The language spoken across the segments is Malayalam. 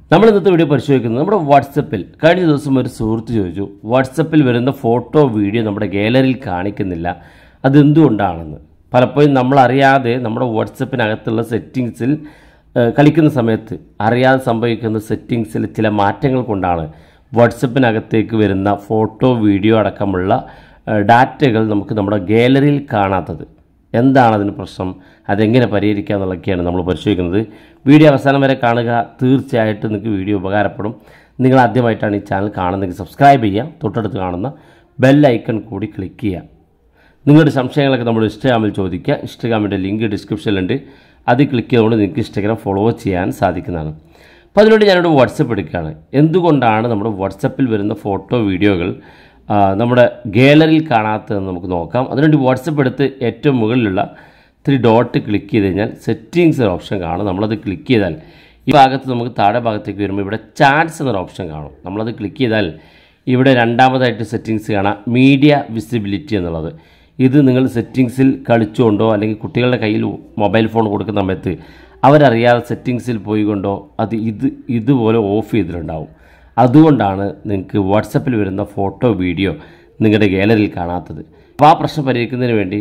നമ്മൾ ഇന്നത്തെ വീഡിയോ പരിശോധിക്കുന്നത് നമ്മുടെ വാട്സപ്പിൽ കഴിഞ്ഞ ദിവസം ഒരു സുഹൃത്ത് ചോദിച്ചു വാട്സപ്പിൽ വരുന്ന ഫോട്ടോ വീഡിയോ നമ്മുടെ ഗാലറിയിൽ കാണിക്കുന്നില്ല അതെന്തുകൊണ്ടാണെന്ന് പലപ്പോഴും നമ്മൾ അറിയാതെ നമ്മുടെ വാട്സപ്പിനകത്തുള്ള സെറ്റിങ്സിൽ ഏഹ്, കളിക്കുന്ന സമയത്ത് അറിയാതെ സംഭവിക്കുന്ന സെറ്റിങ്സിൽ ചില മാറ്റങ്ങൾ കൊണ്ടാണ് വാട്സപ്പിനകത്തേക്ക് വരുന്ന ഫോട്ടോ വീഡിയോ അടക്കമുള്ള ഏഹ്, ഡാറ്റകൾ നമുക്ക് നമ്മുടെ ഗാലറിയിൽ കാണാത്തത് എന്താണ് അതിന് പ്രശ്നം അതെങ്ങനെ പരിഹരിക്കുക എന്നുള്ളതൊക്കെയാണ് നമ്മൾ പരിശോധിക്കുന്നത് വീഡിയോ അവസാനം വരെ കാണുക തീർച്ചയായിട്ടും നിങ്ങൾക്ക് വീഡിയോ ഉപകാരപ്പെടും നിങ്ങൾ ആദ്യമായിട്ടാണ് ഈ ചാനൽ കാണുന്നതെങ്കിൽ സബ്സ്ക്രൈബ് ചെയ്യുക തൊട്ടടുത്ത് കാണുന്ന ബെൽ ഐക്കൺ കൂടി ക്ലിക്ക് ചെയ്യുക നിങ്ങളുടെ സംശയങ്ങളൊക്കെ നമ്മൾ ഇൻസ്റ്റാഗ്രാമിൽ ചോദിക്കുക ഇൻസ്റ്റാഗ്രാമിൻ്റെ ലിങ്ക് ഡിസ്ക്രിപ്ഷനിലുണ്ട് അത് ക്ലിക്ക് ചെയ്തുകൊണ്ട് നിങ്ങൾക്ക് ഇൻസ്റ്റാഗ്രാം ഫോളോ ചെയ്യാൻ സാധിക്കുന്നതാണ് അപ്പോൾ അതിനുവേണ്ടി ഞാനിവിടെ വാട്സപ്പ് എടുക്കുകയാണ് എന്തുകൊണ്ടാണ് നമ്മുടെ വാട്സപ്പിൽ വരുന്ന ഫോട്ടോ വീഡിയോകൾ ആ, നമ്മുടെ ഗാലറിയിൽ കാണാത്തതെന്ന് നമുക്ക് നോക്കാം അതിനുവേണ്ടി വാട്സപ്പ് എടുത്ത് ഏറ്റവും മുകളിലുള്ള ത്രീ ഡോട്ട് ക്ലിക്ക് ചെയ്ത് കഴിഞ്ഞാൽ സെറ്റിങ്സ് ഒരു ഓപ്ഷൻ കാണും നമ്മളത് ക്ലിക്ക് ചെയ്താൽ ഈ ഭാഗത്ത് നമുക്ക് താഴെ ഭാഗത്തേക്ക് വരുമ്പോൾ ഇവിടെ ചാൻസ് എന്നൊരു ഓപ്ഷൻ കാണും നമ്മളത് ക്ലിക്ക് ചെയ്താൽ ഇവിടെ രണ്ടാമതായിട്ട് സെറ്റിങ്സ് കാണാം മീഡിയ വിസിബിലിറ്റി എന്നുള്ളത് ഇത് നിങ്ങൾ സെറ്റിങ്സിൽ കളിച്ചുകൊണ്ടോ അല്ലെങ്കിൽ കുട്ടികളുടെ കയ്യിൽ മൊബൈൽ ഫോൺ കൊടുക്കുന്ന സമയത്ത് അവരറിയാതെ സെറ്റിങ്സിൽ പോയി കൊണ്ടോ അത് ഇത് ഇതുപോലെ ഓഫ് ചെയ്തിട്ടുണ്ടാവും അതുകൊണ്ടാണ് നിങ്ങൾക്ക് വാട്സപ്പിൽ വരുന്ന ഫോട്ടോ വീഡിയോ നിങ്ങളുടെ ഗാലറിയിൽ കാണാത്തത് അപ്പോൾ ആ പ്രശ്നം പരിഹരിക്കുന്നതിന് വേണ്ടി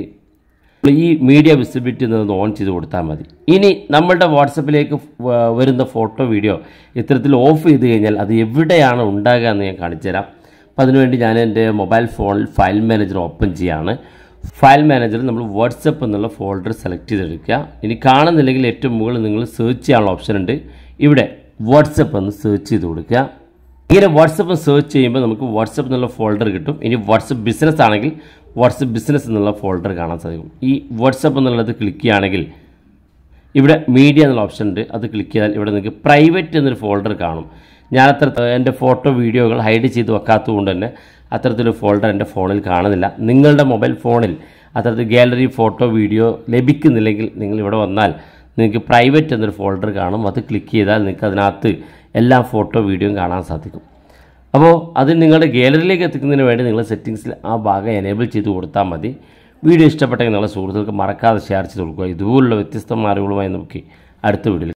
ഈ മീഡിയ വിസിബിലിറ്റി എന്നൊന്ന് ഓൺ ചെയ്ത് കൊടുത്താൽ മതി ഇനി നമ്മളുടെ വാട്സപ്പിലേക്ക് വ- വരുന്ന ഫോട്ടോ വീഡിയോ ഇത്തരത്തിൽ ഓഫ് ചെയ്ത് കഴിഞ്ഞാൽ അത് എവിടെയാണ് ഉണ്ടാകുക എന്ന് ഞാൻ കാണിച്ചു തരാം അപ്പോൾ അതിനുവേണ്ടി ഞാൻ എൻ്റെ മൊബൈൽ ഫോണിൽ ഫയൽ മാനേജർ ഓപ്പൺ ചെയ്യാണ് ഫയൽ മാനേജറിൽ നമ്മൾ വാട്സപ്പ് എന്നുള്ള ഫോൾഡർ സെലക്ട് ചെയ്തെടുക്കുക ഇനി കാണുന്നില്ലെങ്കിൽ ഏറ്റവും മുകളിൽ നിങ്ങൾ സെർച്ച് ചെയ്യാനുള്ള ഓപ്ഷൻ ഉണ്ട് ഇവിടെ വാട്സപ്പ് എന്ന് സെർച്ച് ചെയ്ത് കൊടുക്കുക ഇങ്ങനെ വാട്സപ്പ് സെർച്ച് ചെയ്യുമ്പോൾ നമുക്ക് വാട്സപ്പ് എന്നുള്ള ഫോൾഡർ കിട്ടും ഇനി വാട്സപ്പ് ബിസിനസ് ആണെങ്കിൽ വാട്സപ്പ് ബിസിനസ് എന്നുള്ള ഫോൾഡർ കാണാൻ സാധിക്കും ഈ വാട്സപ്പ് എന്നുള്ളത് ക്ലിക്ക് ചെയ്യുകയാണെങ്കിൽ ഇവിടെ മീഡിയ എന്നുള്ള ഓപ്ഷൻ ഉണ്ട് അത് ക്ലിക്ക് ചെയ്താൽ ഇവിടെ നിങ്ങൾക്ക് പ്രൈവറ്റ് എന്നൊരു ഫോൾഡർ കാണും ഞാൻ അത്ര എൻ്റെ ഫോട്ടോ വീഡിയോകൾ ഹൈഡ് ചെയ്ത് വെക്കാത്തത് കൊണ്ട് തന്നെ അത്തരത്തിലൊരു ഫോൾഡർ എൻ്റെ ഫോണിൽ കാണുന്നില്ല നിങ്ങളുടെ മൊബൈൽ ഫോണിൽ അത്തരത്തിൽ ഗാലറി ഫോട്ടോ വീഡിയോ ലഭിക്കുന്നില്ലെങ്കിൽ നിങ്ങൾ ഇവിടെ വന്നാൽ നിങ്ങൾക്ക് പ്രൈവറ്റ് എന്നൊരു ഫോൾഡർ കാണും അത് ക്ലിക്ക് ചെയ്താൽ നിങ്ങൾക്ക് അതിനകത്ത് എല്ലാ ഫോട്ടോ വീഡിയോയും കാണാൻ സാധിക്കും അപ്പോൾ അത് നിങ്ങളുടെ ഗാലറിയിലേക്ക് എത്തിക്കുന്നതിന് വേണ്ടി നിങ്ങൾ സെറ്റിങ്സിൽ ആ ഭാഗം എനേബിൾ ചെയ്ത് കൊടുത്താൽ മതി വീഡിയോ ഇഷ്ടപ്പെട്ടെങ്കിൽ നിങ്ങളുടെ സുഹൃത്തുക്കൾക്ക് മറക്കാതെ ഷെയർ ചെയ്ത് കൊടുക്കുക ഇതുപോലുള്ള വ്യത്യസ്തമായ അറിവുകളുമായി നമുക്ക് അടുത്ത വീഡിയോയിൽ